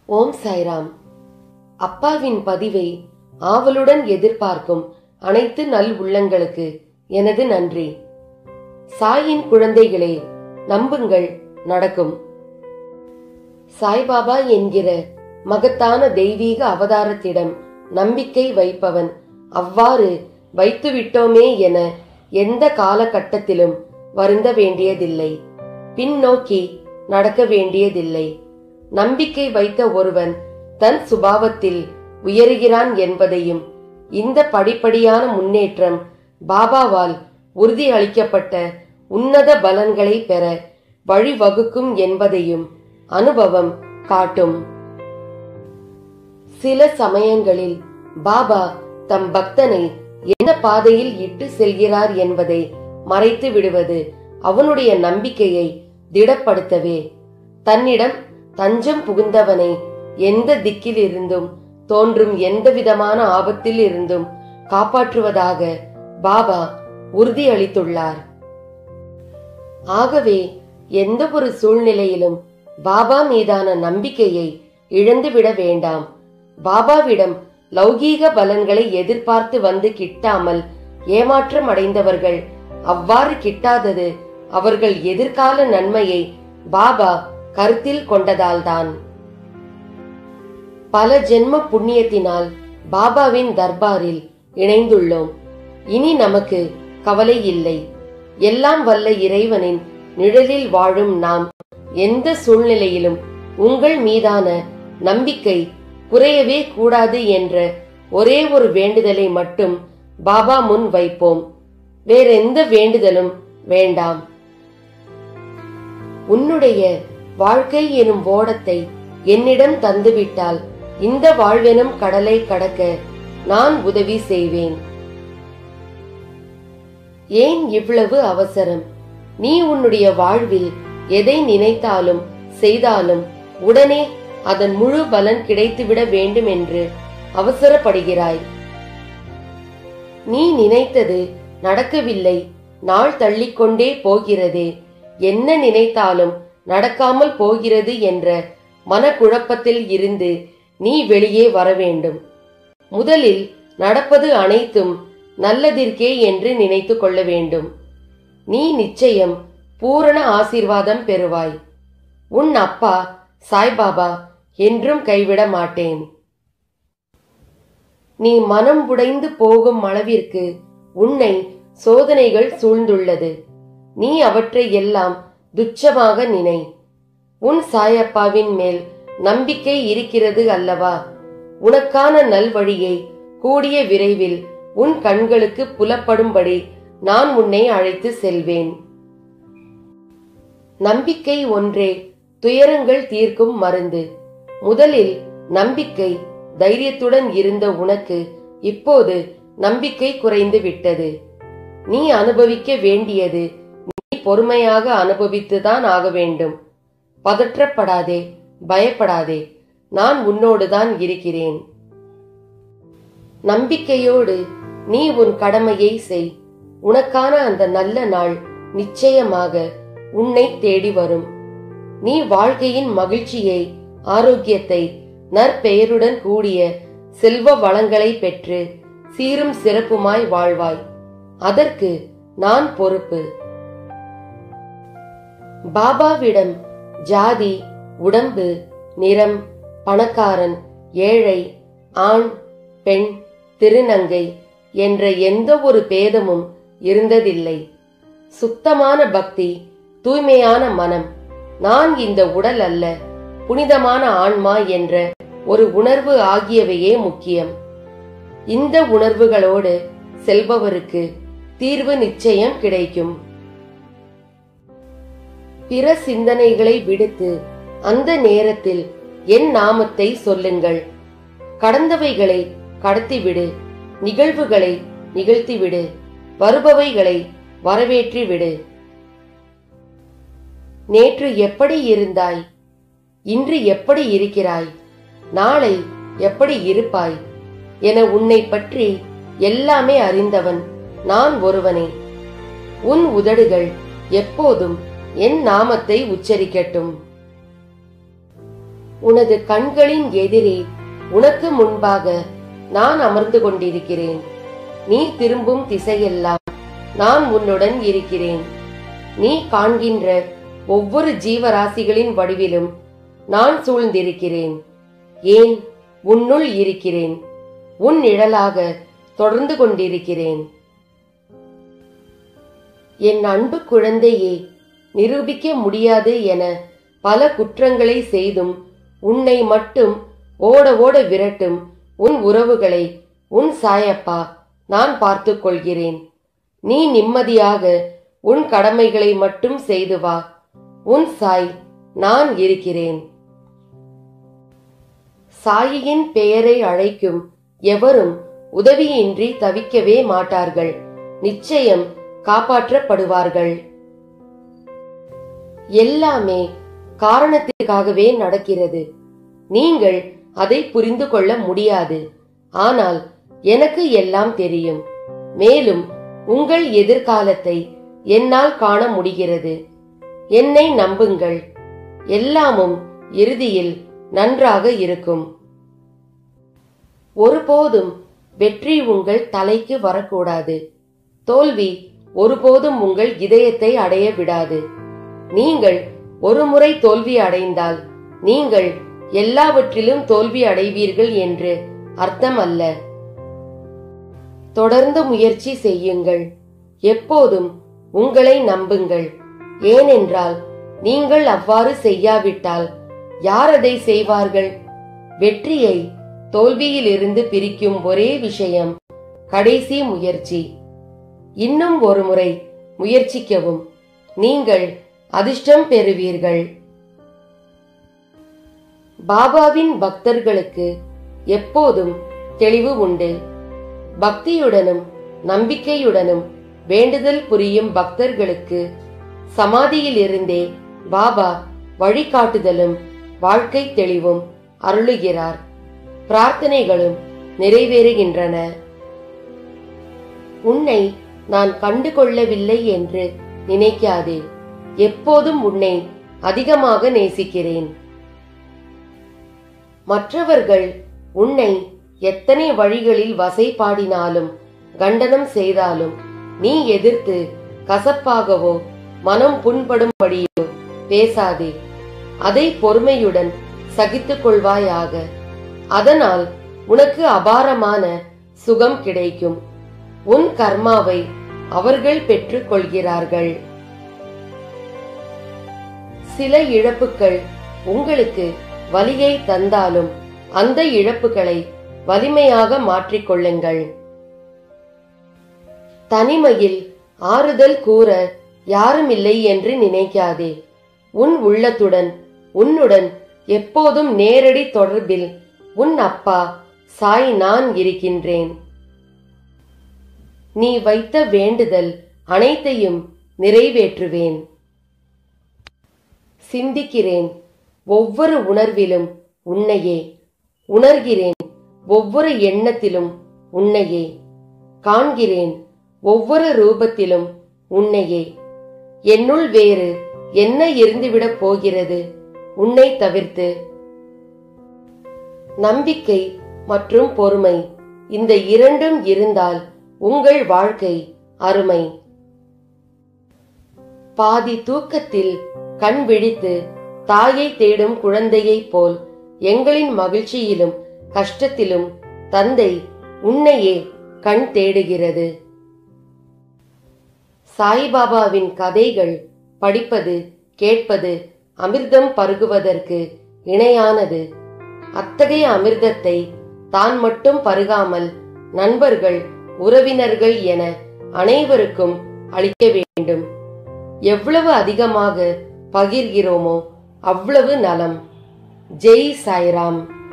ஓம் சாய்ராம் அப்பாவின் பதிவை ஆவலுடன் எதிர்பார்க்கும் அனைத்து நல் உள்ளங்களுக்கு எனது நன்றி சாயின் குழந்தைகளே நம்புங்கள் நடக்கும் சாய்பாபா என்கிற மகத்தான தெய்வீக அவதாரத்திடம் நம்பிக்கை வைப்பவன் அவ்வாறு வைத்துவிட்டோமே என எந்த காலகட்டத்திலும் வருந்த வேண்டியதில்லை பின்னோக்கி நடக்க வேண்டியதில்லை நம்பிக்கை வைத்த ஒருவன் தன் சுபாவத்தில் உயருகிறான் என்பதையும் இந்த படிப்படியான முன்னேற்றம் பாபாவால் உறுதி அளிக்கப்பட்ட உன்னத பலன்களை பெற வழிவகுக்கும் என்பதையும் அனுபவம் காட்டும் சில சமயங்களில் பாபா தம் பக்தனை எந்த பாதையில் இட்டு செல்கிறார் என்பதை மறைத்து விடுவது அவனுடைய நம்பிக்கையை திடப்படுத்தவே தன்னிடம் தஞ்சம் புகுந்தவனை எந்த திக்கில் இருந்தும் தோன்றும் எந்த விதமான ஆபத்தில் இருந்தும் காப்பாற்றுவதாக பாபா உறுதி அளித்துள்ளார் ஆகவே எந்த ஒரு சூழ்நிலையிலும் பாபா மீதான நம்பிக்கையை இழந்துவிட வேண்டாம் பாபாவிடம் லௌகீக பலன்களை எதிர்பார்த்து வந்து கிட்டாமல் ஏமாற்றம் அடைந்தவர்கள் அவ்வாறு கிட்டாதது அவர்கள் எதிர்கால நன்மையை பாபா கருத்தில் கொண்டதால்தான் பல ஜென்ம புண்ணியத்தினால் பாபாவின் தர்பாரில் இணைந்துள்ளோம் இனி நமக்கு கவலை இல்லை எல்லாம் வல்ல இறைவனின் நிழலில் வாழும் நாம் எந்த சூழ்நிலையிலும் உங்கள் மீதான நம்பிக்கை குறையவே கூடாது என்ற ஒரே ஒரு வேண்டுதலை மட்டும் பாபா முன் வைப்போம் வேறெந்த வேண்டுதலும் வேண்டாம் உன்னுடைய வாழ்க்கை எனும் ஓடத்தை என்னிடம் தந்துவிட்டால் இந்த வாழ்வெனும் கடலை கடக்க நான் உதவி செய்வேன் ஏன் இவ்வளவு அவசரம் நீ உன்னுடைய வாழ்வில் எதை நினைத்தாலும் செய்தாலும் உடனே அதன் முழு பலன் கிடைத்துவிட வேண்டும் என்று அவசரப்படுகிறாய் நீ நினைத்தது நடக்கவில்லை நாள் தள்ளிக்கொண்டே போகிறதே என்ன நினைத்தாலும் நடக்காமல் போகிறது என்ற மனக்குழப்பத்தில் இருந்து நீ வெளியே வர வேண்டும் முதலில் நடப்பது அனைத்தும் நல்லதிற்கே என்று நினைத்து கொள்ள வேண்டும் நீ நிச்சயம் பூரண ஆசீர்வாதம் பெறுவாய் உன் அப்பா சாய்பாபா என்றும் கைவிட மாட்டேன் நீ மனம் உடைந்து போகும் அளவிற்கு உன்னை சோதனைகள் சூழ்ந்துள்ளது நீ அவற்றை எல்லாம் துச்சமாக நினை உன் சாயப்பாவின் மேல் நம்பிக்கை இருக்கிறது அல்லவா உனக்கான நல்வழியை கூடிய விரைவில் உன் கண்களுக்கு புலப்படும்படி நான் உன்னை அழைத்து செல்வேன் நம்பிக்கை ஒன்றே துயரங்கள் தீர்க்கும் மருந்து முதலில் நம்பிக்கை தைரியத்துடன் இருந்த உனக்கு இப்போது நம்பிக்கை குறைந்து விட்டது நீ அனுபவிக்க வேண்டியது நீ பொறுமையாக அனுபவித்துதான் ஆக வேண்டும் பதற்றப்படாதே பயப்படாதே நான் உன்னோடுதான் இருக்கிறேன் நம்பிக்கையோடு நீ உன் கடமையை செய் உனக்கான அந்த நல்ல நாள் நிச்சயமாக உன்னை தேடி வரும் நீ வாழ்க்கையின் மகிழ்ச்சியை ஆரோக்கியத்தை நற்பெயருடன் கூடிய செல்வ வளங்களை பெற்று சீரும் சிறப்புமாய் வாழ்வாய் அதற்கு நான் பொறுப்பு பாபாவிடம் ஜாதி உடம்பு நிறம் பணக்காரன் ஏழை ஆண் பெண் திருநங்கை என்ற எந்த ஒரு பேதமும் இருந்ததில்லை சுத்தமான பக்தி தூய்மையான மனம் நான் இந்த உடல் அல்ல புனிதமான ஆன்மா என்ற ஒரு உணர்வு ஆகியவையே முக்கியம் இந்த உணர்வுகளோடு செல்பவருக்கு தீர்வு நிச்சயம் கிடைக்கும் பிற சிந்தனைகளை விடுத்து அந்த நேரத்தில் என் நாமத்தை சொல்லுங்கள் கடந்தவைகளை கடத்திவிடு நிகழ்வுகளை நிகழ்த்திவிடு வருபவைகளை வரவேற்றி விடு நேற்று எப்படி இருந்தாய் இன்று எப்படி இருக்கிறாய் நாளை எப்படி இருப்பாய் என உன்னை பற்றி எல்லாமே அறிந்தவன் நான் ஒருவனே உன் உதடுகள் எப்போதும் என் நாமத்தை உச்சரிக்கட்டும் உனது கண்களின் எதிரே உனக்கு முன்பாக நான் அமர்ந்து கொண்டிருக்கிறேன் நீ திரும்பும் திசையெல்லாம் நான் உன்னுடன் இருக்கிறேன் நீ காண்கின்ற ஒவ்வொரு ஜீவராசிகளின் வடிவிலும் நான் சூழ்ந்திருக்கிறேன் ஏன் உன்னுள் இருக்கிறேன் உன் நிழலாக தொடர்ந்து கொண்டிருக்கிறேன் என் அன்பு குழந்தையே நிரூபிக்க முடியாது என பல குற்றங்களை செய்தும் உன்னை மட்டும் ஓட ஓட விரட்டும் உன் உறவுகளை உன் சாயப்பா நான் பார்த்துக் கொள்கிறேன் நீ நிம்மதியாக உன் கடமைகளை மட்டும் செய்து வா உன் சாய் நான் இருக்கிறேன் சாயியின் பெயரை அழைக்கும் எவரும் உதவியின்றி தவிக்கவே மாட்டார்கள் நிச்சயம் காப்பாற்றப்படுவார்கள் எல்லாமே காரணத்திற்காகவே நடக்கிறது நீங்கள் அதை புரிந்து கொள்ள முடியாது ஆனால் எனக்கு எல்லாம் தெரியும் மேலும் உங்கள் எதிர்காலத்தை என்னால் காண முடிகிறது என்னை நம்புங்கள் எல்லாமும் இறுதியில் நன்றாக இருக்கும் ஒருபோதும் வெற்றி உங்கள் தலைக்கு வரக்கூடாது தோல்வி ஒருபோதும் உங்கள் இதயத்தை அடைய விடாது நீங்கள் ஒருமுறை தோல்வி அடைந்தால் நீங்கள் எல்லாவற்றிலும் தோல்வி அடைவீர்கள் என்று அர்த்தம் அல்ல தொடர்ந்து முயற்சி செய்யுங்கள் எப்போதும் உங்களை நம்புங்கள் ஏனென்றால் நீங்கள் அவ்வாறு செய்யாவிட்டால் யார் அதை செய்வார்கள் வெற்றியை தோல்வியிலிருந்து பிரிக்கும் ஒரே விஷயம் கடைசி முயற்சி இன்னும் ஒரு முறை முயற்சிக்கவும் நீங்கள் அதிர்ஷ்டம் பெறுவீர்கள் பாபாவின் பக்தர்களுக்கு எப்போதும் தெளிவு உண்டு பக்தியுடனும் நம்பிக்கையுடனும் வேண்டுதல் புரியும் பக்தர்களுக்கு சமாதியில் இருந்தே பாபா வழிகாட்டுதலும் வாழ்க்கை தெளிவும் அருளுகிறார் பிரார்த்தனைகளும் நிறைவேறுகின்றன உன்னை நான் கண்டு கொள்ளவில்லை என்று நினைக்காதே எப்போதும் உன்னை அதிகமாக நேசிக்கிறேன் மற்றவர்கள் உன்னை எத்தனை வழிகளில் வசைபாடினாலும் கண்டனம் செய்தாலும் நீ எதிர்த்து கசப்பாகவோ மனம் புண்படும்படியோ பேசாதே அதை பொறுமையுடன் சகித்துக் கொள்வாயாக அதனால் உனக்கு அபாரமான சுகம் கிடைக்கும் உன் கர்மாவை அவர்கள் பெற்றுக் கொள்கிறார்கள் சில இழப்புகள் உங்களுக்கு வலியை தந்தாலும் அந்த இழப்புகளை வலிமையாக மாற்றிக்கொள்ளுங்கள் தனிமையில் ஆறுதல் கூற யாருமில்லை என்று நினைக்காதே உன் உள்ளத்துடன் உன்னுடன் எப்போதும் நேரடி தொடர்பில் உன் அப்பா சாய் நான் இருக்கின்றேன் நீ வைத்த வேண்டுதல் அனைத்தையும் நிறைவேற்றுவேன் சிந்திக்கிறேன் ஒவ்வொரு உணர்விலும் உன்னையே உணர்கிறேன் ஒவ்வொரு எண்ணத்திலும் உன்னையே காண்கிறேன் ஒவ்வொரு ரூபத்திலும் உன்னையே என்னுள் வேறு என்ன இருந்துவிடப் போகிறது உன்னை தவிர்த்து நம்பிக்கை மற்றும் பொறுமை இந்த இரண்டும் இருந்தால் உங்கள் வாழ்க்கை அருமை பாதி தூக்கத்தில் கண் விழித்து தாயை தேடும் குழந்தையைப் போல் எங்களின் மகிழ்ச்சியிலும் கஷ்டத்திலும் தந்தை உன்னையே கண் தேடுகிறது சாய்பாபாவின் கதைகள் படிப்பது கேட்பது அமிர்தம் பருகுவதற்கு இணையானது அத்தகைய அமிர்தத்தை தான் மட்டும் பருகாமல் நண்பர்கள் உறவினர்கள் என அனைவருக்கும் அளிக்க வேண்டும் எவ்வளவு அதிகமாக பகிர்கிறோமோ அவ்வளவு நலம் ஜெய் சாய்ராம்